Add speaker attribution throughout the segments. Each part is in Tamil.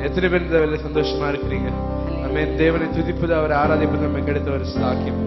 Speaker 1: எத்தனை பேர் இந்த வேலை சந்தோஷமா இருக்கிறீங்க நம்ம தேவனை துதிப்பது அவரை ஆராதிப்பது நம்ம கிடைத்த ஒரு சாக்கியம்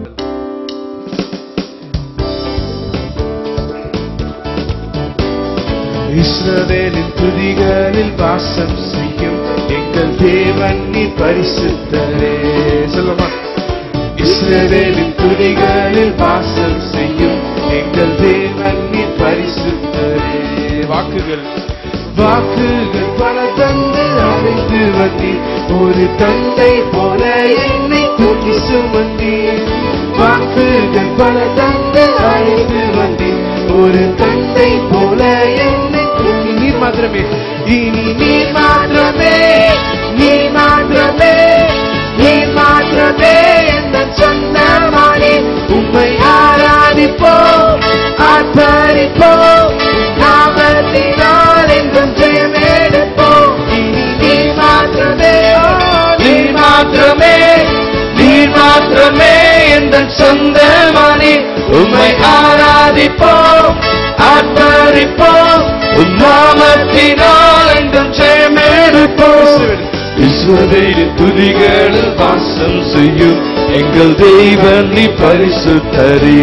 Speaker 1: இஸ்ரவேலின் துதிகளில் வாசம் செய்யும் எங்கள் தேவன் நீ பரிசுத்தரே சொல்லுமா இஸ்ரவேலின் துதிகளில் வாசம் செய்யும் எங்கள் தேவன் நீ பரிசுத்தரே வாக்குகள் வாக்குகள் பல தந்து அழைத்து வந்தீர் ஒரு தந்தை போல என்னை தூக்கி சுமந்தீர் வாக்குகள் பல தந்து அழைத்து வந்தீர் ஒரு தந்தை போல என்னை தூக்கி நீர் மாத்திரமே இனி நீர் மாத்திரமே நீர் மாத்திரமே நீர் மாத்திரமே எந்த சொந்தமானே உம்மை ஆராதிப்போம் ஆர்ப்பரிப்போம் நாமத்தினால் என்றும் ஜெயமெடுப்போம் இனி நீர் மாத்திரமே நீர் மாத்திரமே நீர் மாத்திரமே எந்த சொந்தமானே உம்மை ஆராதிப்போம் ஆர்ப்பரிப்போம் உம் நாமத்தினால் என்றும் ஜெயமெடுப்போம் இஸ்ரவேலின் துதிகளில் வாசம் செய்யும் எங்கள் தெய்வம் நீ பரிசுத்தரே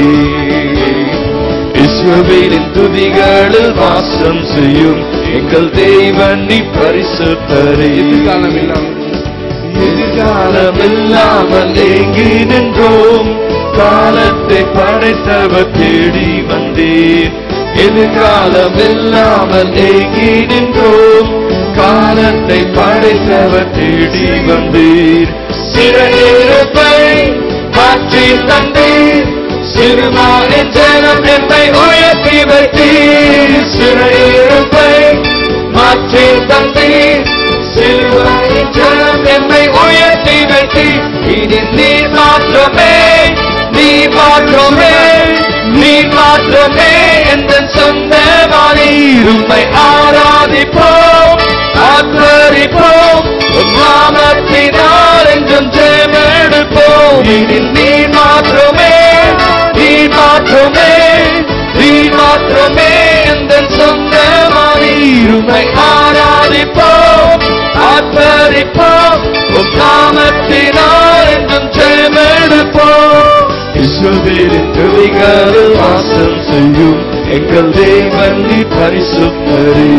Speaker 1: இஸ்ரவேலின் துதிகளில் வாசம் செய்யும் எங்கள் தெய்வம் நீ பரிசுத்தரே எதிர்காலம் இல்லாமல் எதிர்காலம் இல்லாமல் ஏங்கி நின்றோம் காலத்தை படைத்தவர் தேடி வந்தேன் எதிர்காலம் இல்லாமல் ஏங்கி நின்றோம் காலத்தை படைத்தவர் தேடி வந்தீர் சிறையிருப்பை மாற்றி தந்தீர் சிறுமானின் ஜனம் என்னை உயர்த்தி வைத்தீர் சிறையிருப்பை மாற்றி தந்தீர் சிறுமானின் ஜனம் என்னை உயர்த்தி வைத்தீர் இனி நீ மாற்றமே நீ மாற்றமே நீ மாற்றமே எந்த சொந்தமானீர் உம்மை ஆராதிப்போம் ஆத்தரிப்போம் உம் நாமத்தினால் என்றும் ஜெயமெடுப்போம் இனி நீ மாற்றமே நீ மாற்றமே நீ மாற்றமே எந்த சொந்தமானீர் உம்மை ஆராதிப்போம் ஆத்தரிப்போம் உம் நாமத்தினால் என்றும் ஜெயமெடுப்போம் இஸ்ரவேலின் துதிகளில் வாசம் செய்யும் எங்கள் தேவன் நீ பரிசுத்தரே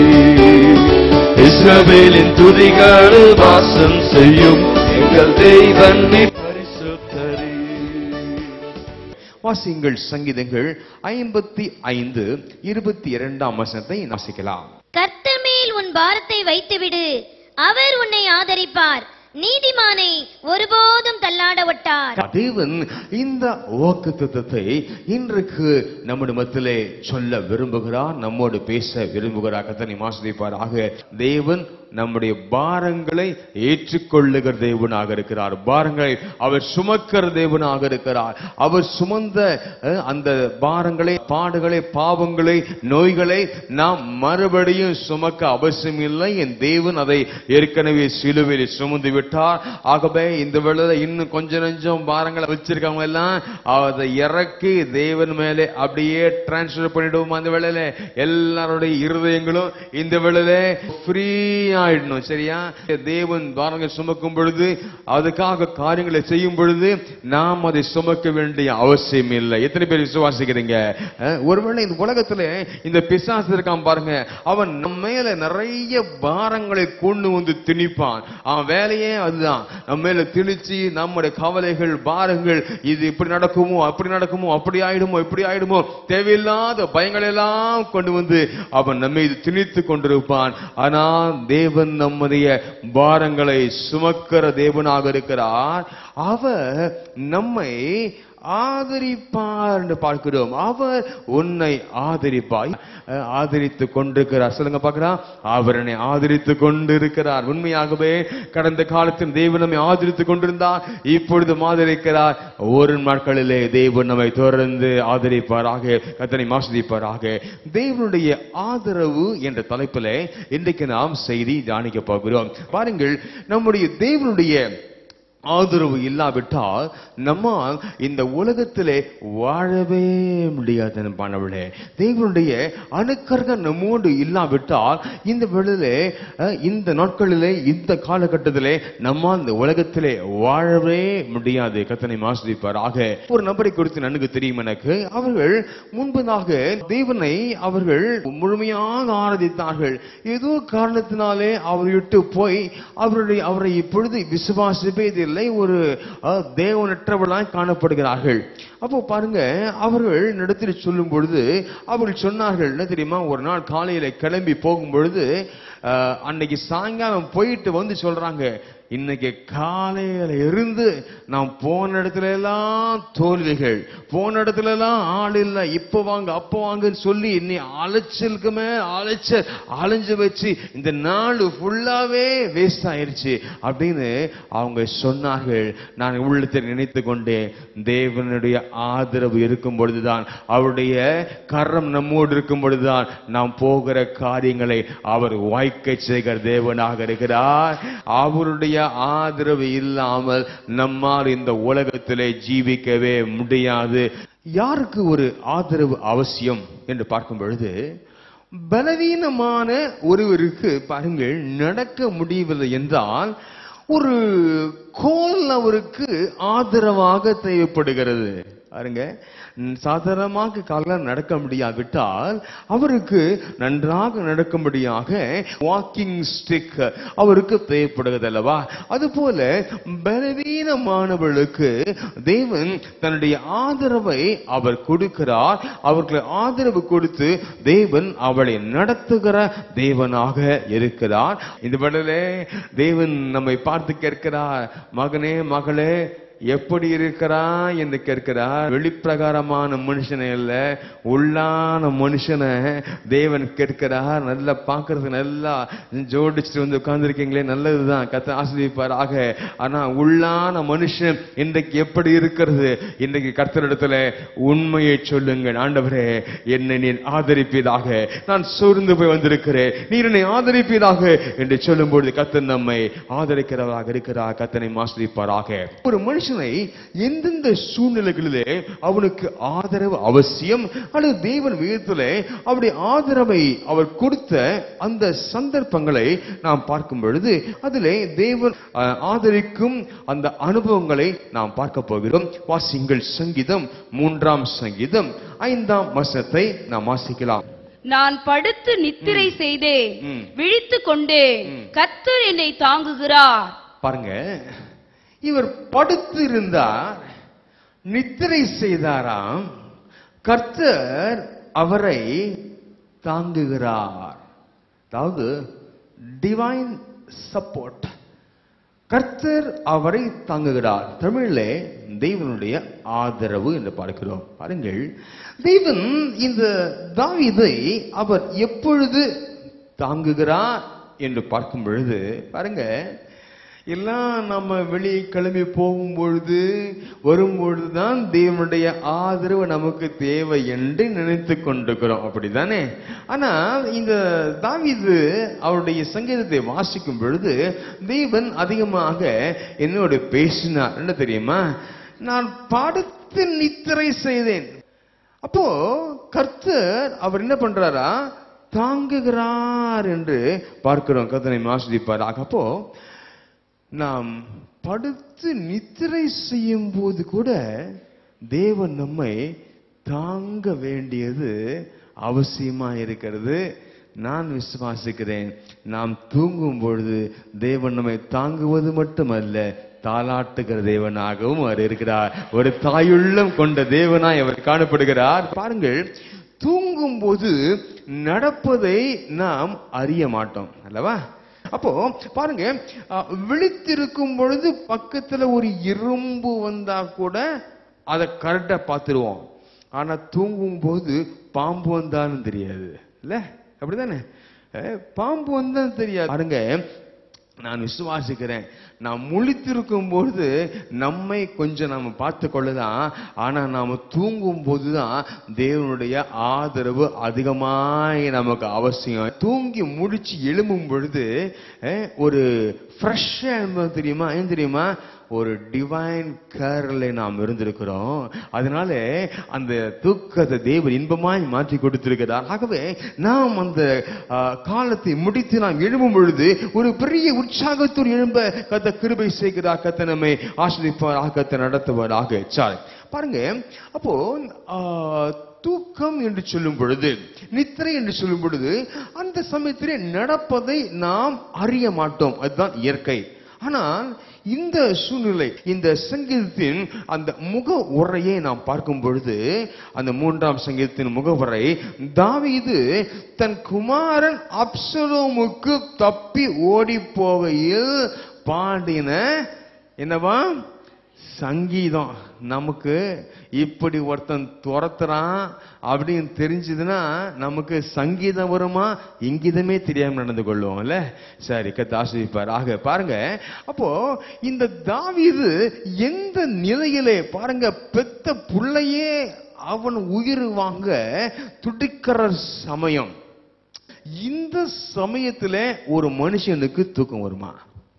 Speaker 1: இஸ்ரவேலின் துதிகளில் வாசம் செய்யும் எங்கள் தேவன் நீ பரிசுத்தரே வாசிங்கள் சங்கீதங்கள் ஐம்பத்தி ஐந்து இருபத்தி இரண்டாம் வசனத்தை வாசிக்கலாம்
Speaker 2: கர்த்தர் மேல் உன் பாரத்தை வைத்துவிடு அவர் உன்னை ஆதரிப்பார் நீதிமானை ஒருபோதும் தள்ளாட ஒட்டார்
Speaker 3: தேவன் இந்த வாக்குத்தத்தத்தை இன்றைக்கு நம்முடைய மத்தியிலே சொல்ல விரும்புகிறார் நம்மோடு பேச விரும்புகிறார் கத்தனை ஆக தேவன் நம்முடைய பாரங்களை ஏற்றுக்கொள்ளுகிற தேவனாக இருக்கிறார் பாரங்களை அவர் சுமக்கிற தேவனாக இருக்கிறார் அவர் சுமந்த அஹ், அந்த பாரங்களை பாடுகளை பாவங்களை நோய்களை நாம் மறுபடியும் சுமக்க அவசியம் இல்லை என் தேவன் அதை ஏற்கனவே சிலுவையில் சுமந்து விட்டார் ஆகவே இந்த வேளையில இன்னும் கொஞ்ச நெஞ்சம் பாரங்களை வச்சிருக்கவங்க எல்லாம் அதை இறக்கி தேவன் மேலே அப்படியே டிரான்ஸ்ஃபர் பண்ணிடுவோம் அந்த வேளையில எல்லாருடைய இருதயங்களும் இந்த வேளையில ஃப்ரீ ஆயிடணும் சரியா தேவன் பாரங்கள் சுமக்கும் பொழுது அதுக்காக காரியங்களை செய்யும் பொழுது நாம் அதை சுமக்க வேண்டிய அவசியம் இல்லை எத்தனை பேர் விசுவாசிக்கிறீங்க அஹ், ஒருவேளை இந்த உலகத்துல இந்த பிசாசு இருக்கான் பாருங்க அவன் நம்ம மேல நிறைய பாரங்களை கொண்டு வந்து திணிப்பான் அவன் வேலையே அதுதான் நம்ம மேல திணிச்சு நம்முடைய கவலைகள் பாரங்கள் இது இப்படி நடக்குமோ அப்படி நடக்குமோ அப்படி ஆயிடுமோ இப்படி ஆயிடுமோ தேவையில்லாத பயங்கள் எல்லாம் கொண்டு வந்து அவன் நம்மை இது திணித்து கொண்டிருப்பான் ஆனா தேவன் நம்முடைய பாரங்களை சுமக்கிற தேவனாக இருக்கிறார் அவர் நம்மை ஆதரிப்பார் என்று பார்க்கிறோம் அவர் உன்னை ஆதரிப்பாய் அஹ், ஆதரித்துக் கொண்டிருக்கிறார் சொல்லுங்க பார்க்கலாம் அவர் என்னை ஆதரித்துக் கொண்டிருக்கிறார் உண்மையாகவே கடந்த காலத்தில் தேவன் நம்மை ஆதரித்துக் கொண்டிருந்தார் இப்பொழுது ஆதரிக்கிறார் ஒரு நாட்களிலே தேவன் நம்மை தொடர்ந்து ஆதரிப்பாராக கத்தனை ஆஸ்வதிப்பாராக தேவனுடைய ஆதரவு என்ற தலைப்பிலே இன்றைக்கு நாம் செய்தி தியானிக்க போகிறோம் பாருங்கள் நம்முடைய தேவனுடைய ஆதரவு இல்லாவிட்டால் நம்மால் இந்த உலகத்திலே வாழவே முடியாது அன்பானவளே தேவனுடைய அணுக்கர்கள் நம்மோடு இல்லாவிட்டால் இந்த வேளையிலே அஹ், இந்த நாட்களிலே இந்த காலகட்டத்திலே நம்மால் இந்த உலகத்திலே வாழவே முடியாது கத்தனை ஆக ஒரு நபரை குறித்து நன்கு தெரியும் எனக்கு அவர்கள் முன்பதாக தேவனை அவர்கள் முழுமையாக ஆராதித்தார்கள் ஏதோ காரணத்தினாலே அவர் விட்டு போய் அவருடைய அவரை இப்பொழுது விசுவாசிப்பதில்லை ஒரு அஹ், தேவனற்றவர்களாய் காணப்படுகிறார்கள் அப்போ பாருங்க அவர்கள் நடத்தி சொல்லும் பொழுது அவர்கள் சொன்னார்கள் என்ன தெரியுமா ஒரு நாள் காலையில கிளம்பி போகும் பொழுது அஹ், அன்னைக்கு சாயங்காலம் போயிட்டு வந்து சொல்றாங்க இன்னைக்கு காலையில இருந்து நான் போன இடத்துல எல்லாம் தோல்விகள் போன இடத்துல எல்லாம் ஆள் இல்ல இப்ப வாங்க அப்ப வாங்கன்னு சொல்லி இன்னி அலைச்சலுக்கு மேல அலைச்சல் அலைஞ்சு வச்சு இந்த நாள் ஃபுல்லாவே வேஸ்ட் ஆயிருச்சு அப்படின்னு அவங்க சொன்னார்கள் நான் உள்ளத்தில் நினைத்து கொண்டேன் தேவனுடைய ஆதரவு இருக்கும் பொழுதுதான் அவருடைய கரம் நம்மோடு இருக்கும் பொழுதுதான் நாம் போகிற காரியங்களை அவர் வாய்க்க செய்கிற தேவனாக இருக்கிறார் அவருடைய ஆதரவு இல்லாமல் நம்மால் இந்த உலகத்திலே ஜீவிக்கவே முடியாது யாருக்கு ஒரு ஆதரவு அவசியம் என்று பார்க்கும் பொழுது பலவீனமான ஒருவருக்கு பாருங்கள் நடக்க முடியவில்லை என்றால் ஒரு கோல் அவருக்கு ஆதரவாக தேவைப்படுகிறது பாருங்க ம், சாதாரணமாக காலம் நடக்க முடியாவிட்டால் அவருக்கு நன்றாக நடக்கும்படியாக வாக்கிங் ஸ்டிக் அவருக்கு தேவைப்படுகிறது அல்லவா அதுபோல பலவீனமானவர்களுக்கு தேவன் தன்னுடைய ஆதரவை அவர் கொடுக்கிறார் அவர்களுக்கு ஆதரவு கொடுத்து தேவன் அவளை நடத்துகிற தேவனாக இருக்கிறார் இந்த வேளையிலே தேவன் நம்மை பார்த்து கேட்கிறார் மகனே மகளே எப்படி இருக்கிறாய் என்று கேட்கிறார் வெளிப்பிரகாரமான மனுஷனை அல்ல உள்ளான மனுஷனை தேவன் கேட்கிறார் நல்லா பார்க்கறது நல்லா ஜோடிச்சுட்டு வந்து உட்கார்ந்துருக்கீங்களே நல்லதுதான் கத்த ஆசிரியப்பாராக ஆனா உள்ளான மனுஷன் இன்றைக்கு எப்படி இருக்கிறது இன்றைக்கு கர்த்தரிடத்துல உண்மையை சொல்லுங்கள் ஆண்டவரே என்னை நீர் ஆதரிப்பீதாக நான் சோர்ந்து போய் வந்திருக்கிறேன் நீர் என்னை ஆதரிப்பீதாக என்று சொல்லும்பொழுது கத்தர் நம்மை ஆதரிக்கிறவராக இருக்கிறார் கத்தனை ஆசிரிப்பாராக ஒரு மனுஷனை எந்தெந்த சூழ்நிலைகளிலே அவனுக்கு ஆதரவு அவசியம் அல்லது தேவன் விதத்திலே அவருடைய ஆதரவை அவர் கொடுத்த அந்த சந்தர்ப்பங்களை நாம் பார்க்கும் பொழுது அதிலே தேவன் அஹ், ஆதரிக்கும் அந்த அனுபவங்களை நாம் பார்க்க போகிறோம் வாசிங்கள் சங்கீதம் மூன்றாம் சங்கீதம் ஐந்தாம் வசனத்தை நாம் வாசிக்கலாம்
Speaker 4: நான் படுத்து நித்திரை செய்தேன்
Speaker 3: ம்.
Speaker 4: விழித்துக் கொண்டேன்
Speaker 3: ம்.
Speaker 4: கர்த்தர் என்னை தாங்குகிறார்
Speaker 3: பாருங்க இவர் படுத்திருந்தார் நித்திரை செய்தாராம் கர்த்தர் அவரை தாங்குகிறார் அதாவது டிவைன் சப்போர்ட் கர்த்தர் அவரை தாங்குகிறார் தமிழிலே தேவனுடைய ஆதரவு என்று பார்க்கிறோம் பாருங்கள் தேவன் இந்த தாவீதை அவர் எப்பொழுது தாங்குகிறார் என்று பார்க்கும் பொழுது பாருங்க எல்லாம் நம்ம வெளியே கிளம்பி போகும் பொழுது வரும் பொழுதுதான் தேவனுடைய ஆதரவு நமக்கு தேவை என்று நினைத்து கொண்டிருக்கிறோம் அப்படிதானே ஆனா இந்த தாவீது அவருடைய சங்கீதத்தை வாசிக்கும் பொழுது தேவன் அதிகமாக என்னோடு பேசினார் என்ன தெரியுமா நான் படுத்து நித்திரை செய்தேன் அப்போ கர்த்தர் அவர் என்ன பண்றாரா தாங்குகிறார் என்று பார்க்கிறோம் கர்த்தனை ஆஸ்வதிப்பாராக அப்போ நாம் படுத்து நித்திரை செய்யும் போது கூட தேவன் நம்மை தாங்க வேண்டியது அவசியமா இருக்கிறது நான் விசுவாசிக்கிறேன் நாம் தூங்கும் பொழுது தேவன் நம்மை தாங்குவது மட்டுமல்ல தாலாட்டுகிற தேவனாகவும் அவர் இருக்கிறார் ஒரு தாயுள்ளம் கொண்ட தேவனாய் அவர் காணப்படுகிறார் பாருங்கள் தூங்கும் போது நடப்பதை நாம் அறிய மாட்டோம் அல்லவா அப்போ பாருங்க அஹ், விழித்திருக்கும் பொழுது பக்கத்துல ஒரு இரும்பு வந்தா கூட அதை கரெக்டா பார்த்துருவோம் ஆனா தூங்கும் போது பாம்பு வந்தாலும் தெரியாது இல்ல அப்படிதானே அஹ், பாம்பு வந்தாலும் தெரியாது பாருங்க நான் விசுவாசிக்கிறேன் நான் முழித்திருக்கும் பொழுது நம்மை கொஞ்சம் நாம பார்த்து கொள்ளலாம் ஆனா நாம தூங்கும் போதுதான் தேவனுடைய ஆதரவு அதிகமாய் நமக்கு அவசியம் தூங்கி முடிச்சு எழும்பும் பொழுது அஹ், ஒரு ஃப்ரெஷ்ஷா தெரியுமா ஏன் தெரியுமா ஒரு டிவைன் கேர்ல நாம் இருந்திருக்கிறோம் அதனால அந்த தூக்கத்தை தேவன் இன்பமாய் மாற்றி கொடுத்திருக்கிறார் ஆகவே நாம் அந்த ஆ, காலத்தை முடித்து நாம் எழும்பும் பொழுது ஒரு பெரிய உற்சாகத்தோடு எழும்ப கத்த கிருபை செய்கிறார் கத்த நம்மை ஆசிரிப்பார் கத்த நடத்துவாராக சார் பாருங்க அப்போ ஆ, தூக்கம் என்று சொல்லும் பொழுது நித்திரை என்று சொல்லும் பொழுது அந்த சமயத்திலே நடப்பதை நாம் அறிய மாட்டோம் அதுதான் இயற்கை ஆனால் இந்த சூழ்நிலை இந்த சங்கீதத்தின் அந்த முக உரையை நாம் பார்க்கும் பொழுது அந்த மூன்றாம் சங்கீதத்தின் முகவுரை தாவீது தன் குமாரன் அப்சலோமுக்கு தப்பி ஓடி போகையில் பாடின என்னவா சங்கீதம் நமக்கு இப்படி ஒருத்தன் துரத்துறான் அப்படின்னு தெரிஞ்சதுன்னா நமக்கு சங்கீதம் வருமா இங்கிதமே தெரியாம நடந்து கொள்வோம்ல சரி கத்த ஆசிரிப்பார் ஆக பாருங்க அப்போ இந்த தாவீது எந்த நிலையிலே பாருங்க பெத்த புள்ளையே அவன் உயிர் வாங்க துடிக்கிற சமயம் இந்த சமயத்துல ஒரு மனுஷனுக்கு தூக்கம் வருமா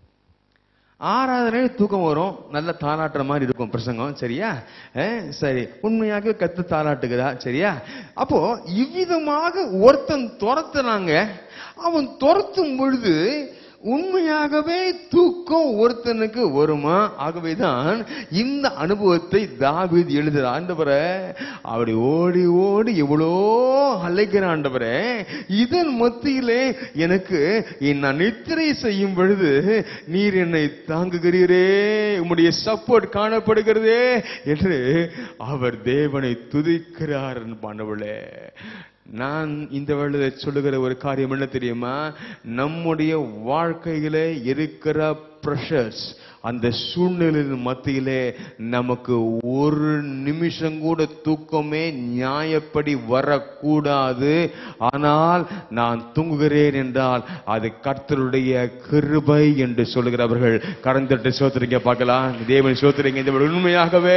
Speaker 3: ஆறாவது நாள் தூக்கம் வரும் நல்ல தாளாட்டுற மாதிரி இருக்கும் பிரசங்கம் சரியா அஹ், சரி உண்மையாக கத்து தாளாட்டுகிறா சரியா அப்போ இவ்விதமாக ஒருத்தன் துரத்துனாங்க அவன் துரத்தும் பொழுது உண்மையாகவே தூக்கம் ஒருத்தனுக்கு வருமா ஆகவேதான் இந்த அனுபவத்தை தாவீது எழுதுற ஆண்டவரே அப்படி ஓடி ஓடி எவ்வளோ அலைக்கிற ஆண்டவரே இதன் மத்தியிலே எனக்கு நான் நித்திரை செய்யும் பொழுது நீர் என்னை தாங்குகிறீரே உம்முடைய சப்போர்ட் காணப்படுகிறதே என்று அவர் தேவனை துதிக்கிறார் பாண்டவளே நான் இந்த வேளையில சொல்லுகிற ஒரு காரியம் என்ன தெரியுமா நம்முடைய வாழ்க்கையில இருக்கிற ப்ரெஷர்ஸ் அந்த சூழ்நிலையின் மத்தியிலே நமக்கு ஒரு நிமிஷம் கூட தூக்கமே நியாயப்படி வரக்கூடாது ஆனால் நான் தூங்குகிறேன் என்றால் அது கர்த்தருடைய கிருபை என்று சொல்லுகிறவர்கள் கடந்தட்டு சோத்துறீங்க பார்க்கலாம் தேவன் சோத்துறீங்க இந்த உண்மையாகவே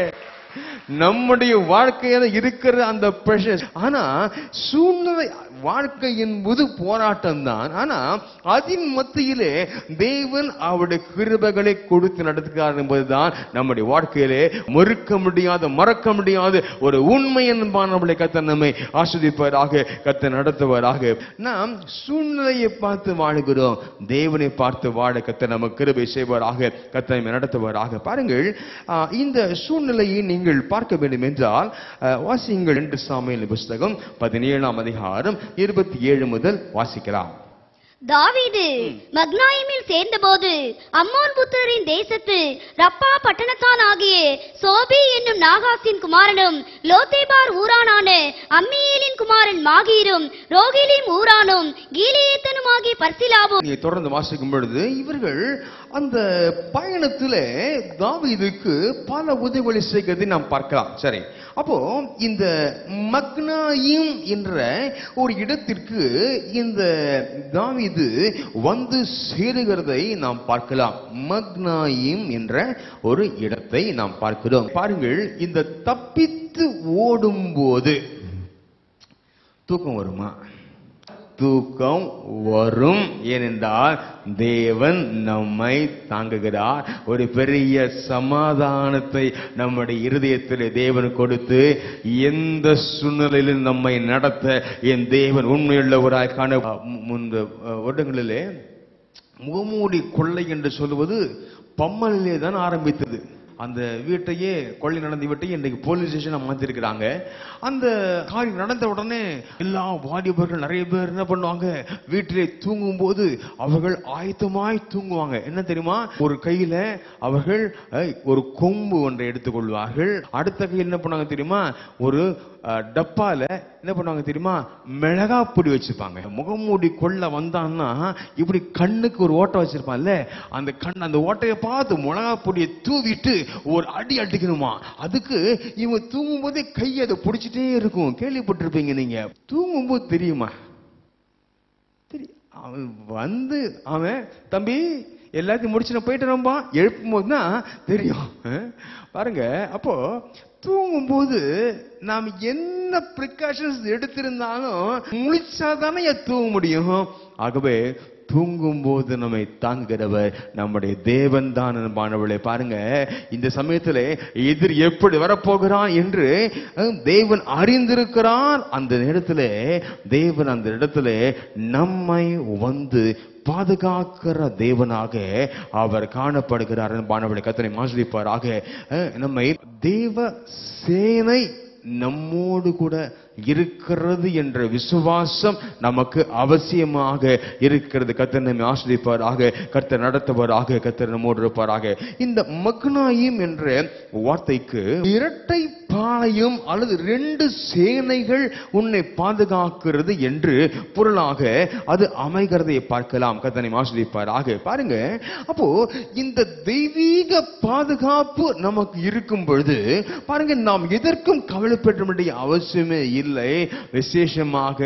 Speaker 3: நம்முடைய வாழ்க்கையில இருக்கிற அந்த பிரஷர் ஆனா சூழ்நிலை வாழ்க்கை என்பது போராட்டம் தான் ஆனா அதன் மத்தியிலே தேவன் அவருடைய கிருபைகளை கொடுத்து நடத்துகிறார் என்பதுதான் நம்முடைய வாழ்க்கையிலே மறுக்க முடியாத மறக்க முடியாத ஒரு உண்மை என்பானவளை கத்த நம்மை ஆஸ்வதிப்பவராக கத்த நடத்துவராக நாம் சூழ்நிலையை பார்த்து வாழுகிறோம் தேவனை பார்த்து வாழ கத்த நம்ம கிருபை செய்வராக கத்த நம்மை நடத்துவராக பாருங்கள் ஆ, இந்த சூழ்நிலையை நீங்கள் பார்க்க வேண்டும் என்றால் ஆ, வாசியுங்கள் என்று சாமியின் புஸ்தகம் பதினேழாம் அதிகாரம் இருபத்தி ஏழு முதல் வாசிக்கலாம்
Speaker 2: தாவீது மக்னாயிமில் சேர்ந்தபோது அம்மோன் புத்திரரின் தேசத்து ரப்பா பட்டணத்தான் ஆகிய சோபி என்னும் நாகாசின் குமாரனும் லோத்தேபார் ஊரானான அம்மியேலின் குமாரன் மாகீரும் ரோகிலிம் ஊரானும் கீலியேத்தனுமாகிய பர்சிலாவும்
Speaker 3: நீங்க தொடர்ந்து வாசிக்கும் பொழுது இவர்கள் அந்த பயணத்திலே தாவீதுக்கு பல உதவிகளை செய்கிறதை நாம் பார்க்கலாம் சரி அப்போ இந்த மக்னாயிம் என்ற ஒரு இடத்திற்கு இந்த தாவீது வந்து சேருகிறதை நாம் பார்க்கலாம் மக்னாயிம் என்ற ஒரு இடத்தை நாம் பார்க்கிறோம் பாருங்கள் இந்த தப்பித்து ஓடும்போது தூக்கம் வருமா தூக்கம் வரும் ஏனென்றால் தேவன் நம்மை தாங்குகிறார் ஒரு பெரிய சமாதானத்தை நம்முடைய இருதயத்தில் தேவன் கொடுத்து எந்த சூழ்நிலையிலும் நம்மை நடத்த என் தேவன் உண்மையுள்ளவராய் காண முந்த வருடங்களிலே முகமூடி கொள்ளை என்று சொல்லுவது பம்மலிலே தான் ஆரம்பித்தது அந்த வீட்டையே கொள்ளை நடந்த வீட்டையே இன்றைக்கு போலீஸ் ஸ்டேஷனை மாத்திருக்கிறாங்க அந்த காரியம் நடந்த உடனே எல்லா வாலிபர்கள் நிறைய பேர் என்ன பண்ணுவாங்க வீட்டிலே தூங்கும் போது அவர்கள் ஆயத்தமாய் தூங்குவாங்க என்ன தெரியுமா ஒரு கையில அவர்கள் அஹ், ஒரு கொம்பு ஒன்றை எடுத்துக்கொள்வார்கள் அடுத்த கையில் என்ன பண்ணுவாங்க தெரியுமா ஒரு அஹ், டப்பால என்ன பண்ணுவாங்க தெரியுமா மிளகா பொடி வச்சிருப்பாங்க முகமூடி கொள்ள வந்தான்னா இப்படி கண்ணுக்கு ஒரு ஓட்டை வச்சிருப்பான்ல அந்த கண் அந்த ஓட்டையை பார்த்து மிளகா பொடியை தூவிட்டு ஒரு அடி அடிக்கணுமா அதுக்கு இவங்க தூங்கும் போதே கை அதை பிடிச்சிட்டே இருக்கும் கேள்விப்பட்டிருப்பீங்க நீங்க தூங்கும்போது தெரியுமா தெரி- அவன் வந்து அவன் தம்பி எல்லாத்தையும் முடிச்சு நான் போயிட்டு ரொம்ப எழுப்பும் போது தான் தெரியும் அஹ், பாருங்க அப்போ தூங்கும்போது நாம் என்ன ப்ரிகாஷன்ஸ் எடுத்திருந்தாலும் முழிச்சாதானே தூங்க முடியும் ஆகவே தூங்கும் போது நம்மை தாங்குகிறவர் நம்முடைய தேவன் தான் அன்பானவர்களே பாருங்க இந்த சமயத்திலே எதிர் எப்படி வரப்போகிறான் என்று அஹ், தேவன் அறிந்திருக்கிறார் அந்த நேரத்திலே தேவன் அந்த இடத்துல நம்மை வந்து பாதுகாக்கிற தேவனாக அவர் காணப்படுகிறார் அன்பானவர்களை கத்தனை மாசிப்பாராக நம்மை தேவ சேனை நம்மோடு கூட இருக்கிறது என்ற விசுவாசம் நமக்கு அவசியமாக இருக்கிறது கர்த்தர் நம்மை ஆசிரியப்பாராக கர்த்தர் நடத்துவாராக கர்த்தர் நம்மோடு இருப்பாராக இந்த மக்னாயிம் என்ற வார்த்தைக்கு இரட்டை பாளையம் அல்லது ரெண்டு சேனைகள் உன்னை பாதுகாக்கிறது என்று பொருளாக அது அமைகிறதை பார்க்கலாம் கர்த்தனை ஆசிரியப்பாராக பாருங்க அப்போ இந்த தெய்வீக பாதுகாப்பு நமக்கு இருக்கும் பொழுது பாருங்க நாம் எதற்கும் கவலைப்பட வேண்டிய அவசியமே இல்லை விசேஷமாக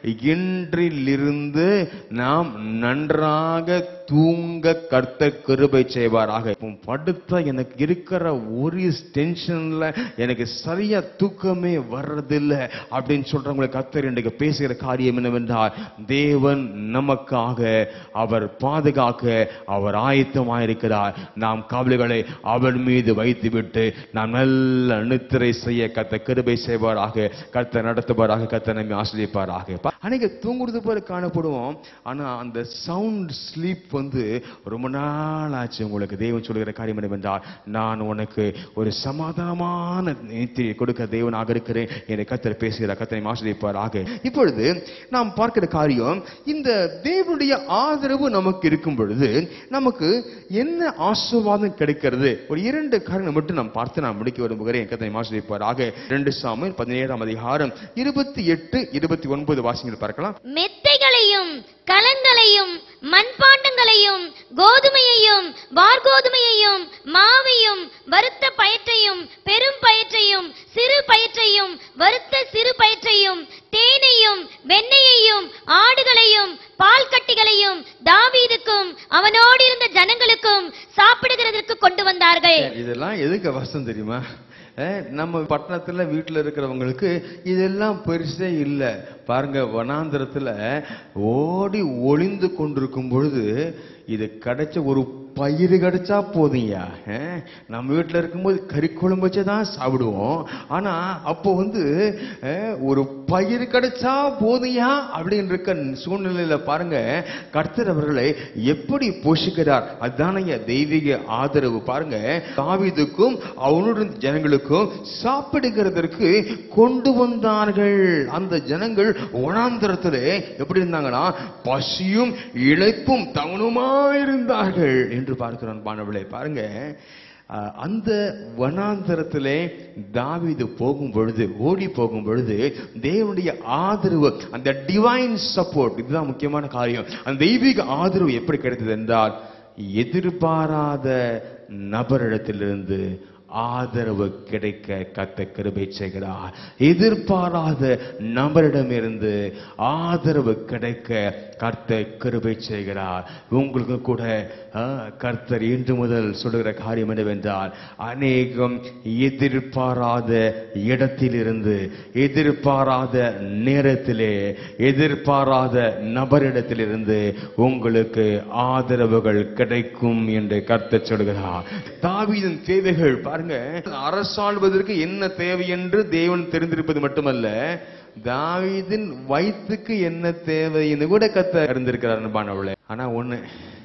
Speaker 3: இன்றிலிருந்து நாம் நன்றாக தூங்க கர்த்த கிருபை செய்வாராக இப்போ படுத்த எனக்கு இருக்கிற ஒரு டென்ஷன்ல எனக்கு சரியா தூக்கமே வர்றதில்லை அப்படின்னு சொல்றவங்களை கர்த்தர் இன்றைக்கு பேசுகிற காரியம் என்னவென்றால் தேவன் நமக்காக அவர் பாதுகாக்க அவர் ஆயத்தமாயிருக்கிறார் நாம் கவலைகளை அவர் மீது வைத்துவிட்டு நாம் நல்ல நித்திரை செய்ய கத்த கிருபை செய்வாராக கத்த நடத்துவாராக கத்த நம்மை ஆசிரியப்பாராக அன்னைக்கு தூங்குறது போல காணப்படுவோம் ஆனா அந்த சவுண்ட் ஸ்லீப் வந்து ரொம்ப நாள் ஆச்சு உங்களுக்கு தேவன் சொல்லுகிற காரியம் என்னவென்றால் நான் உனக்கு ஒரு சமாதானமான நித்திரை கொடுக்க தேவனாக இருக்கிறேன் என்னை கத்தர் பேசுகிற கத்தனை ஆசிரியப்பாராக இப்பொழுது நாம் பார்க்கிற காரியம் இந்த தேவனுடைய ஆதரவு நமக்கு இருக்கும் பொழுது நமக்கு என்ன ஆசீர்வாதம் கிடைக்கிறது ஒரு இரண்டு காரணம் மட்டும் நாம் பார்த்து நான் முடிக்க விரும்புகிறேன் கத்தனை ஆசிரியப்பாராக ரெண்டு சாமியல் பதினேழாம் அதிகாரம் இருபத்தி எட்டு இருபத்தி ஒன்பது வாசிங்கள் பார்க்கலாம்
Speaker 2: மெத்தைகளையும் கலங்களையும் மண்பாண்டங்களையும் கோதுமையையும் வார்கோதுமையையும் மாவையும் வறுத்த பயற்றையும் பெரும் பயற்றையும் சிறு பயற்றையும் வறுத்த சிறு பயற்றையும் தேனையும் வெண்ணெயையும் ஆடுகளையும் பால் கட்டிகளையும் தாவீதுக்கும் அவனோடு இருந்த ஜனங்களுக்கும் சாப்பிடுகிறதற்கு கொண்டு வந்தார்கள்
Speaker 3: இதெல்லாம் எதுக்கு அவசரம் தெரியுமா அஹ், நம்ம பட்டணத்துல வீட்டுல இருக்கிறவங்களுக்கு இதெல்லாம் பெருசே இல்லை பாருங்க வனாந்திரத்துல ஓடி ஒளிந்து கொண்டிருக்கும் பொழுது இது கிடைச்ச ஒரு பயிறு கிடைச்சா போதுங்கய்யா அஹ், நம்ம வீட்டுல இருக்கும்போது கறி குழம்பு வச்சு தான் சாப்பிடுவோம் ஆனா அப்போ வந்து அஹ், ஒரு பயிர் கிடைச்சா போதுயா அப்படின்னு இருக்க சூழ்நிலையில பாருங்க கர்த்தர் அவர்களை எப்படி போஷிக்கிறார் அதுதானங்க தெய்வீக ஆதரவு பாருங்க தாவீதுக்கும் அவனுடைய ஜனங்களுக்கும் சாப்பிடுகிறதற்கு கொண்டு வந்தார்கள் அந்த ஜனங்கள் வனாந்தரத்திலே எப்படி இருந்தாங்கன்னா பசியும் இழைப்பும் தவணுமாயிருந்தார்கள் என்று பார்க்கிறோம் பானவளை பாருங்க அஹ், அந்த வனாந்தரத்திலே தாவீது போகும் பொழுது ஓடி போகும் பொழுது தேவனுடைய ஆதரவு அந்த டிவைன் சப்போர்ட் இதுதான் முக்கியமான காரியம் அந்த தெய்வீக ஆதரவு எப்படி கிடைத்தது என்றால் எதிர்பாராத நபரிடத்திலிருந்து ஆதரவு கிடைக்க கத்த கிருபை செய்கிறார் எதிர்பாராத நபரிடமிருந்து ஆதரவு கிடைக்க கர்த்த கிருபை செய்கிறார் உங்களுக்கு கூட ஆ, கர்த்தர் இன்று முதல் சொல்லுகிற காரியம் என்னவென்றால் அநேகம் எதிர்பாராத இடத்திலிருந்து எதிர்பாராத நேரத்திலே எதிர்பாராத நபரிடத்திலிருந்து உங்களுக்கு ஆதரவுகள் கிடைக்கும் என்று கர்த்தர் சொல்கிறார் தாவீதின் தேவைகள் பாருங்க அரசாள்வதற்கு என்ன தேவை என்று தேவன் தெரிந்திருப்பது மட்டுமல்ல தாவீதின் வயிற்றுக்கு என்ன தேவை என்று கூட கத்த அறிந்திருக்கிறார் பானவளே ஆனா ஒண்ணு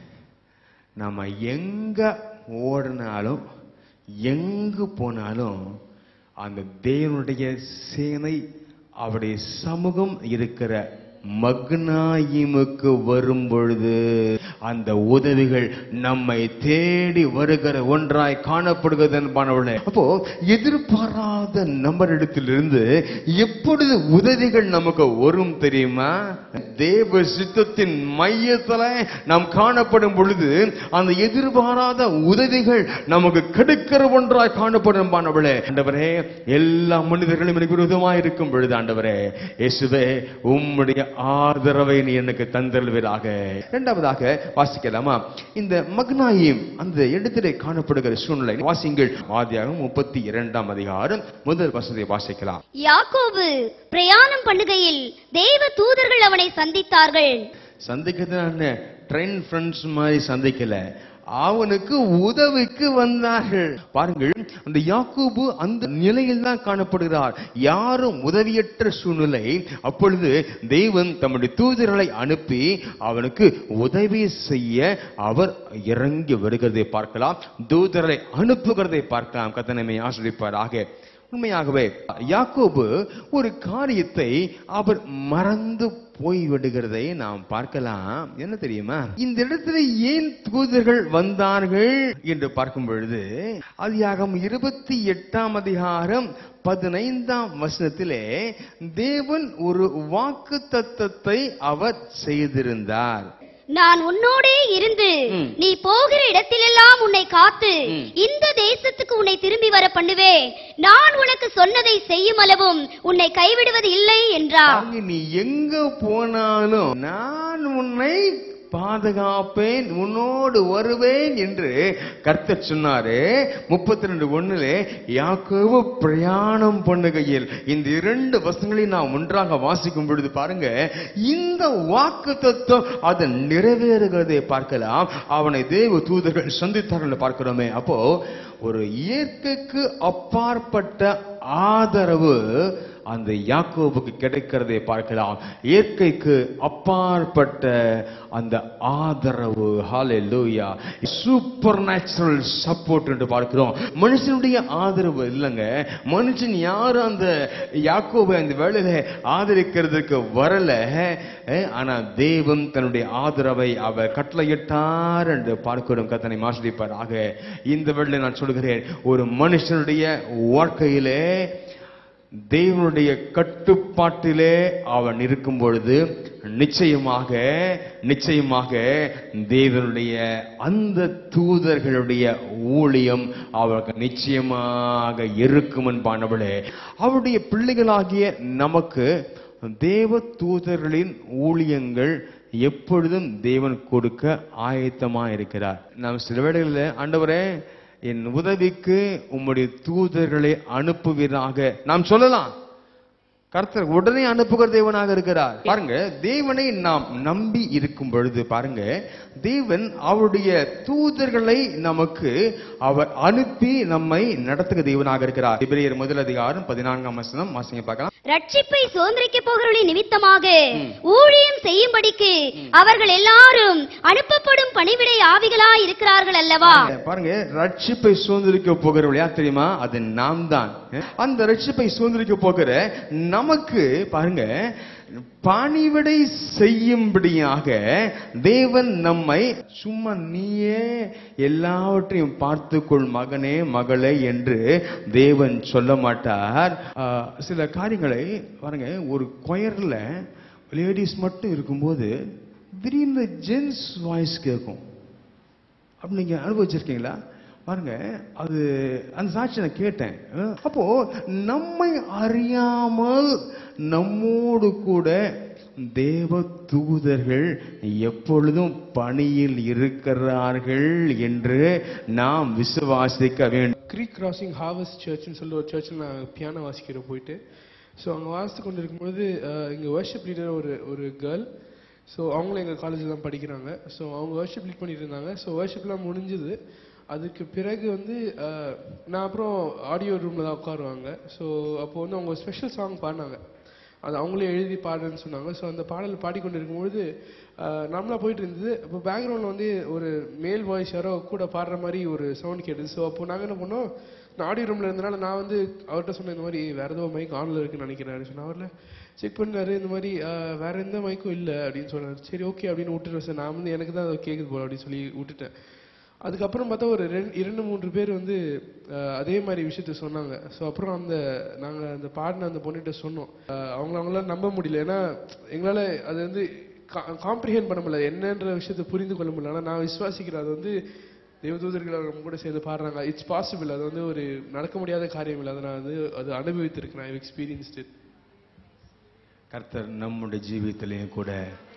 Speaker 3: நம்ம எங்க ஓடினாலும் எங்கு போனாலும் அந்த தேவனுடைய சேனை அவருடைய சமூகம் இருக்கிற மக்னாயிமுக்கு வரும் பொழுது அந்த உதவிகள் நம்மை தேடி வருகிற ஒன்றாய் காணப்படுகிறது என்பானவர்களே அப்போ எதிர்பாராத நம்பரிடத்திலிருந்து எப்பொழுது உதவிகள் நமக்கு வரும் தெரியுமா தேவ சித்தத்தின் மையத்துல நாம் காணப்படும் பொழுது அந்த எதிர்பாராத உதவிகள் நமக்கு கிடைக்கிற ஒன்றாய் காணப்படும் பானவளே ஆண்டவரே எல்லா மனிதர்களும் எனக்கு விரோதமாய் இருக்கும் பொழுது ஆண்டவரே இயேசுவே உம்முடைய ஆதரவை நீ எனக்கு தந்தல்வீராக இரண்டாவதாக வாசிக்கலாமா இந்த மக்னாயிம் அந்த இடத்திலே காணப்படுகிற சூழ்நிலை வாசிங்கள் ஆதியாகம் முப்பத்தி இரண்டாம் அதிகாரம் முதல் வசதியை வாசிக்கலாம்
Speaker 2: யாக்கோபு பிரயாணம் பண்ணுகையில் தேவ தூதர்கள் அவனை சந்தித்தார்கள்
Speaker 3: சந்திக்கிறது என்ன ட்ரெயின் ஃப்ரெண்ட்ஸ் மாதிரி சந்திக்கல அவனுக்கு உதவிக்கு வந்தார்கள் பாருங்கள் அந்த யாக்கோபு அந்த நிலையில் தான் காணப்படுகிறார் யாரும் உதவியற்ற சூழ்நிலை அப்பொழுது தேவன் தம்முடைய தூதர்களை அனுப்பி அவனுக்கு உதவி செய்ய அவர் இறங்கி வருகிறதை பார்க்கலாம் தூதர்களை அனுப்புகிறதை பார்க்கலாம் கத்தனமை ஆசிரிப்பாராக உண்மையாகவே யாக்கோபு ஒரு காரியத்தை அவர் மறந்து போய்விடுகிறதை நாம் பார்க்கலாம் என்ன தெரியுமா இந்த இடத்துல ஏன் தூதர்கள் வந்தார்கள் என்று பார்க்கும் பொழுது அதிகாரம் இருபத்தி எட்டாம் அதிகாரம் பதினைந்தாம் வசனத்திலே தேவன் ஒரு வாக்கு தத்தத்தை அவர் செய்திருந்தார்
Speaker 2: நான் உன்னோடே இருந்து
Speaker 3: ம்.
Speaker 2: நீ போகிற இடத்திலெல்லாம் உன்னை காத்து
Speaker 3: ம்.
Speaker 2: இந்த தேசத்துக்கு உன்னை திரும்பி வர பண்ணுவேன் நான் உனக்கு சொன்னதை செய்யும் அளவும் உன்னை கைவிடுவது இல்லை என்றார்
Speaker 3: பாருங்க, நீ எங்க போனாலும் நான் உன்னை பாதுகாப்பேன் உன்னோடு வருவேன் என்று கர்த்தர் சொன்னாரு முப்பத்தி ரெண்டு ஒண்ணுல யாக்கோபு பிரயாணம் பண்ணுகையில் இந்த இரண்டு வசனங்களை நாம் ஒன்றாக வாசிக்கும் பொழுது பாருங்க இந்த வாக்கு தத்துவம் அது நிறைவேறுகிறதை பார்க்கலாம் அவனை தேவ தூதர்கள் சந்தித்தார்கள் பார்க்கிறோமே அப்போ ஒரு இயற்கைக்கு அப்பாற்பட்ட ஆதரவு அந்த யாக்கோபுக்கு கிடைக்கிறதை பார்க்கலாம் இயற்கைக்கு அப்பாற்பட்ட அந்த ஆதரவு ஹalleluya சூப்பர் நேச்சுரல் சப்போர்ட் என்று பார்க்கிறோம் மனுஷனுடைய ஆதரவு இல்லைங்க மனுஷன் யாரும் அந்த யாக்கோபை அந்த வேலையில ஆதரிக்கிறதுக்கு வரல அஹ், ஆனா தேவன் தன்னுடைய ஆதரவை அவர் கட்டளையிட்டார் என்று பார்க்கிறோம் கத்தனை மாசிப்பார் ஆக இந்த வேளையில நான் சொல்கிறேன் ஒரு மனுஷனுடைய வாழ்க்கையிலே தேவனுடைய கட்டுப்பாட்டிலே அவன் இருக்கும் பொழுது நிச்சயமாக நிச்சயமாக தேவனுடைய அந்த தூதர்களுடைய ஊழியம் அவருக்கு நிச்சயமாக இருக்கும் என்பானவளே அவருடைய பிள்ளைகளாகிய நமக்கு தேவ தூதர்களின் ஊழியங்கள் எப்பொழுதும் தேவன் கொடுக்க ஆயத்தமா இருக்கிறார் நாம் சில வேளைகளில் ஆண்டவரே என் உதவிக்கு உம்முடைய தூதர்களை அனுப்புவீராக நாம் சொல்லலாம் கர்த்தர் உடனே அனுப்புகிற தேவனாக இருக்கிறார் பாருங்க தேவனை நாம் நம்பி இருக்கும் பொழுது பாருங்க தேவன் அவருடைய தூதர்களை நமக்கு அவர் அனுப்பி நம்மை நடத்துகிற தேவனாக இருக்கிறார் எபிரேயர் முதல் அதிகாரம் பதினான்காம் வசனம் வாசிங்க பார்க்கலாம்
Speaker 2: ரட்சிப்பை சுதந்திரிக்க போகிறவர்களின் நிமித்தமாக ஊழியம் செய்யும்படிக்கு அவர்கள் எல்லாரும் அனுப்பப்படும் பணிவிடை ஆவிகளா இருக்கிறார்கள் அல்லவா
Speaker 3: பாருங்க ரட்சிப்பை சுதந்திரிக்க போகிறவள் யார் தெரியுமா அது நாம் தான் அந்த ரட்சிப்பை சுதந்திரிக்க போகிற நமக்கு பாருங்க பணிவிடை செய்யும்படியாக தேவன் நம்மை சும்மா நீயே எல்லாவற்றையும் பார்த்துக்கொள் மகனே மகளே என்று தேவன் சொல்ல மாட்டார் ஆஹ், சில காரியங்களை பாருங்க ஒரு கொயர்ல லேடிஸ் மட்டும் இருக்கும்போது திடீர்னு ஜென்ஸ் வாய்ஸ் கேட்கும் அப்படி நீங்க அனுபவிச்சிருக்கீங்களா பாருங்க அது அந்த சாட்சி நான் கேட்டேன் அஹ் அப்போ நம்மை அறியாமல் நம்மோடு கூட தேவ தூதர்கள் எப்பொழுதும் பணியில் இருக்கிறார்கள் என்று நாம் விசுவாசிக்க வேண்டும்
Speaker 1: க்ரீக் கிராசிங் ஹார்வஸ்ட் சர்ச்னு சொல்லி ஒரு சர்ச்சில் நான் பியானோ வாசிக்கிற போயிட்டு ஸோ அங்கே வாசித்து கொண்டு இருக்கும்பொழுது இங்கே வர்ஷிப் லீடர் ஒரு ஒரு கேர்ள் ஸோ அவங்களும் எங்கள் காலேஜில் தான் படிக்கிறாங்க ஸோ அவங்க வர்ஷிப் லீட் பண்ணிட்டு இருந்தாங்க ஸோ வர்ஷிப்லாம் முடிஞ்சுது அதுக்கு பிறகு வந்து அஹ், நான் அப்புறம் ஆடியோ ரூமில் தான் உட்காருவாங்க ஸோ அப்போ வந்து அவங்க ஸ்பெஷல் சாங் பாடினாங்க அது அவங்களே எழுதி பாடுறேன்னு சொன்னாங்க ஸோ அந்த பாடல் பாடிக்கொண்டு இருக்கும்பொழுது அஹ், நம்மளா போயிட்டு இருந்தது இப்போ பேக்ரவுண்டில் வந்து ஒரு மேல் வாய்ஸ் யாரோ கூட பாடுற மாதிரி ஒரு சவுண்ட் கேட்டுது ஸோ அப்போ நாங்கள் என்ன பண்ணோம் நான் ஆடியோ ரூமில் இருந்தனால நான் வந்து அவர்கிட்ட சொன்னேன் இந்த மாதிரி வேற ஏதோ மைக் ஆனில் இருக்குன்னு நினைக்கிறேன் சொன்னேன் அவரில் செக் பண்ணாரு இந்த மாதிரி அஹ், வேற எந்த மைக்கும் இல்லை அப்படின்னு சொன்னார் சரி ஓகே அப்படின்னு விட்டுருவேன் சார் நான் வந்து எனக்கு தான் அது கேட்குது போல அப்படின்னு சொல்லி விட்டுட்டேன் அதுக்கப்புறம் பார்த்தா ஒரு ரெண்டு இரண்டு மூன்று பேர் வந்து அஹ், அதே மாதிரி விஷயத்த சொன்னாங்க ஸோ அப்புறம் அந்த நாங்கள் அந்த பாடின அந்த பொண்ணுகிட்ட சொன்னோம் அஹ், அவங்கள அவங்களால நம்ப முடியல ஏன்னா எங்களால் அது வந்து காம்ப்ரிஹெண்ட் பண்ண முடியல என்னன்ற விஷயத்தை புரிந்து கொள்ள முடியல ஆனால் நான் விசுவாசிக்கிறேன் அது வந்து தேவதூதர்கள் அவங்க நம்ம கூட சேர்ந்து பாடுறாங்க இட்ஸ் பாசிபிள் அது வந்து ஒரு நடக்க முடியாத காரியம் இல்லை அதை நான் வந்து அது அனுபவித்திருக்கிறேன் ஐ எக்ஸ்பீரியன்ஸ்ட் இட்
Speaker 3: கர்த்தர் நம்முடைய ஜீவியத்திலையும் கூட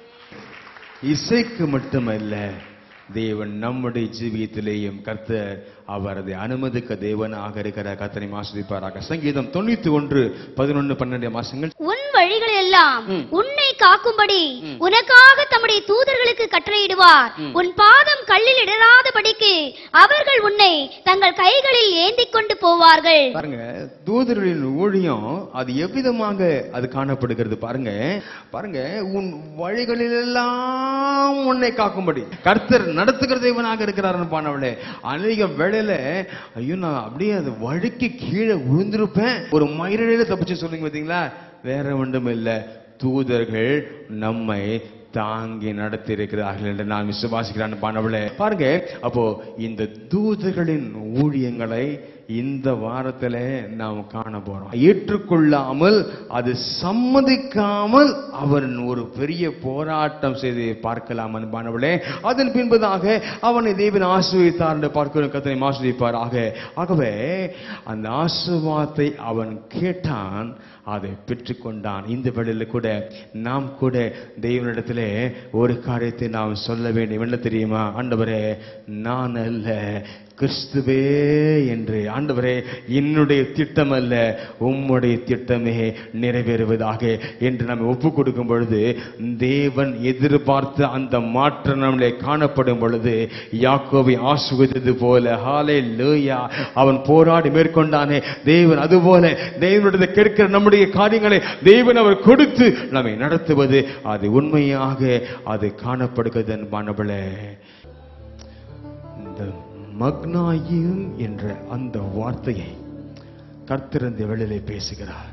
Speaker 3: இசைக்கு மட்டுமல்ல தேவன் நம்முடைய ஜீவியத்திலேயும் கர்த்தர் அவர் அதை அனுமதிக்க தேவனாக இருக்கிற கர்த்தனை ஆசிரிப்பாராக சங்கீதம் தொண்ணூத்தி ஒன்று பதினொன்று பன்னெண்டு மாசங்கள்
Speaker 2: உன் வழிகளில் எல்லாம் உன்னை காக்கும்படி உனக்காக தம்முடைய தூதர்களுக்கு கட்டளையிடுவார் உன் பாதம் கல்லில் இடராதபடிக்கு அவர்கள் உன்னை தங்கள் கைகளில் ஏந்திக் கொண்டு போவார்கள்
Speaker 3: பாருங்க தூதர்களின் ஊழியம் அது எவ்விதமாக அது காணப்படுகிறது பாருங்க பாருங்க உன் வழிகளிலெல்லாம் உன்னை காக்கும்படி கர்த்தர் நடத்துகிற தேவனாக இருக்கிறாருன்னு பானவளே அநேக வேளையில ஐயோ நான் அப்படியே அது வழிக்கு கீழே விழுந்திருப்பேன் ஒரு மயிரிழையில தப்பிச்சு சொல்றீங்க பாத்தீங்களா வேற ஒன்றும் இல்ல தூதர்கள் நம்மை தாங்கி நடத்தி இருக்கிறார்கள் என்று நான் விசுவாசிக்கிறேன் பானவளே பாருங்க அப்போ இந்த தூதர்களின் ஊழியங்களை இந்த வாரத்துல நாம் காண போறோம் ஏற்றுக்கொள்ளாமல் அது சம்மதிக்காமல் அவன் ஒரு பெரிய போராட்டம் செய்து பார்க்கலாம் அன்பானவளே அதன் பின்பதாக அவனை தேவன் ஆசிர்வதித்தார் என்று பார்க்கிறோம் கத்தனை ஆசிர்வதிப்பாராக ஆகவே அந்த ஆசிர்வாதத்தை அவன் கேட்டான் அதை பெற்றுக்கொண்டான் இந்த வேளையில கூட நாம் கூட தெய்வனிடத்திலே ஒரு காரியத்தை நாம் சொல்ல வேண்டும் என்ன தெரியுமா ஆண்டவரே நான் அல்ல கிறிஸ்துவே என்று ஆண்டவரே என்னுடைய திட்டம் அல்ல உம்முடைய திட்டமே நிறைவேறுவதாக என்று நாம் ஒப்பு கொடுக்கும் பொழுது தேவன் எதிர்பார்த்த அந்த மாற்றம் நம்மளே காணப்படும் பொழுது யாக்கோவை ஆசுவதித்தது போல ஹாலே லூயா அவன் போராடி மேற்கொண்டானே தேவன் அதுபோல தேவனுடைய கேட்கிற நம்முடைய காரியங்களை தேவன் அவர் கொடுத்து நம்மை நடத்துவது அது உண்மையாக அது காணப்படுகிறது என்பானவளே இந்த மக்னாயும் என்ற அந்த வார்த்தையை கர்த்தர் இந்த வேளையிலே பேசுகிறார்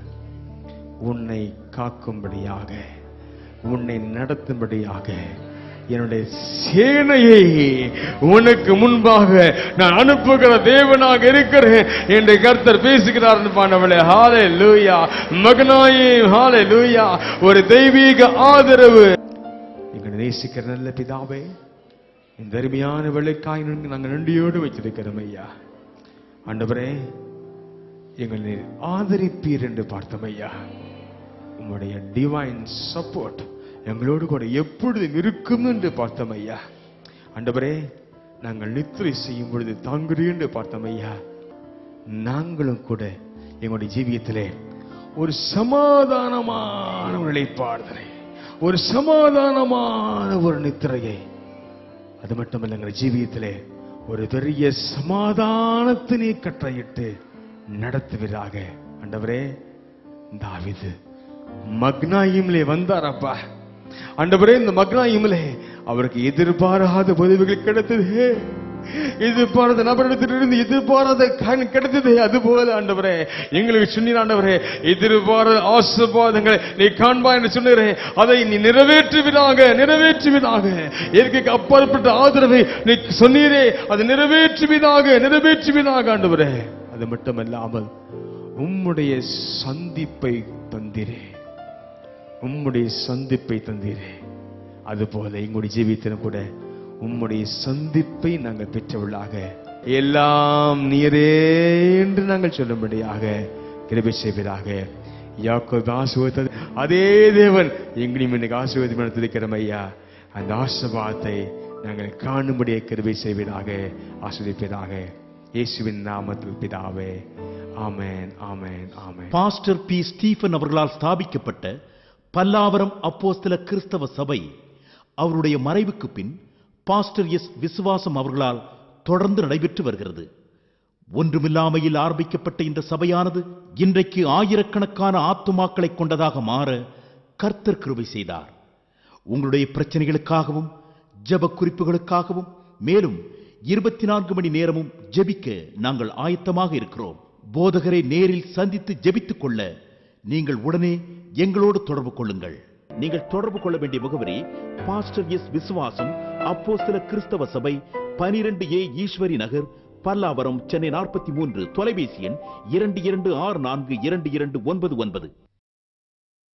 Speaker 3: உன்னை காக்கும்படியாக உன்னை நடத்தும்படியாக என்னுடைய சேனையை உனக்கு முன்பாக நான் அனுப்புகிற தேவனாக இருக்கிறேன் என்று கர்த்தர் பேசுகிறார் பானவளே ஹாலே லூயா மகனாயே ஹாலே லூயா ஒரு தெய்வீக ஆதரவு எங்களை நேசிக்கிற நல்ல பிதாவே இந்த அருமையான வெள்ளைக்காய் நாங்கள் நன்றியோடு வச்சிருக்கிறோம் ஐயா ஆண்டவரே எங்களை நீர் ஆதரிப்பீர் என்று பார்த்தோம் ஐயா உம்முடைய டிவைன் சப்போர்ட் எங்களோடு கூட எப்பொழுதும் இருக்கும் என்று பார்த்தோம் ஐயா ஆண்டவரே நாங்கள் நித்திரை செய்யும் பொழுது தாங்குறீர் என்று பார்த்தோம் ஐயா நாங்களும் கூட எங்களுடைய ஜீவியத்திலே ஒரு சமாதானமான ஒரு நிலைப்பாடுதலை ஒரு சமாதானமான ஒரு நித்திரையை அது மட்டுமல்ல எங்கள் ஜீவியத்திலே ஒரு பெரிய சமாதானத்தினை கட்டளையிட்டு நடத்துவீராக ஆண்டவரே தாவிது மக்னாயிம்லே வந்தாரப்பா ஆண்டவரே இந்த மக்னாயிம்லே அவருக்கு எதிர்பாராத உதவிகள் கிடைத்தது எதிர்பாராத நபரிடத்திலிருந்து எதிர்பாராத காரியம் கிடைத்தது அதுபோல ஆண்டவரே எங்களுக்கு சொன்னீர் ஆண்டவரே எதிர்பாராத ஆசீர்வாதங்களை நீ காண்பா என்று சொன்னீரே அதை நீ நிறைவேற்றுவதாக நிறைவேற்றுவதாக இயற்கைக்கு அப்பாற்பட்ட ஆதரவை நீ சொன்னீரே அதை நிறைவேற்றுவதாக நிறைவேற்றுவதாக ஆண்டவரே அது மட்டுமல்லாமல் உம்முடைய சந்திப்பை தந்திரே உம்முடைய சந்திப்பை தந்தீரே அதுபோல எங்களுடைய ஜீவித்திலும் கூட உம்முடைய சந்திப்பை நாங்கள் பெற்றவர்களாக எல்லாம் நீரே என்று நாங்கள் சொல்லும்படியாக கிருபை செய்வதாக யாக்கோபு ஆசுவத்தது அதே தேவன் எங்களையும் இன்னைக்கு ஆசுவதி நடத்திருக்கிறோம் ஐயா அந்த ஆசீர்வாதத்தை நாங்கள் காணும்படியே கிருபை செய்வதாக ஆஸ்வதிப்பதாக இயேசுவின் நாமத்தில் பிதாவே amen amen amen
Speaker 5: pastor P Stephen அவர்களால் ஸ்தாபிக்கப்பட்ட பல்லாவரம் அப்போஸ்தல கிறிஸ்தவ சபை அவருடைய மறைவுக்கு பின் பாஸ்டர் எஸ் விசுவாசம் அவர்களால் தொடர்ந்து நடைபெற்று வருகிறது ஒன்றுமில்லாமையில் ஆரம்பிக்கப்பட்ட இந்த சபையானது இன்றைக்கு ஆயிரக்கணக்கான ஆத்துமாக்களை கொண்டதாக மாற கர்த்தர் கிருபை செய்தார் உங்களுடைய பிரச்சனைகளுக்காகவும் ஜெப குறிப்புகளுக்காகவும் மேலும் இருபத்தி நான்கு மணி நேரமும் ஜெபிக்க நாங்கள் ஆயத்தமாக இருக்கிறோம் போதகரை நேரில் சந்தித்து ஜெபித்துக் கொள்ள நீங்கள் உடனே எங்களோடு தொடர்பு கொள்ளுங்கள் நீங்கள் தொடர்பு கொள்ள வேண்டிய முகவரி பாஸ்டர் எஸ் விசுவாசம் அப்போஸ்தல கிறிஸ்தவ சபை பனிரெண்டு ஏ ஈஸ்வரி நகர் பல்லாவரம் சென்னை நாற்பத்தி மூன்று தொலைபேசி எண் இரண்டு இரண்டு ஆறு நான்கு இரண்டு இரண்டு ஒன்பது ஒன்பது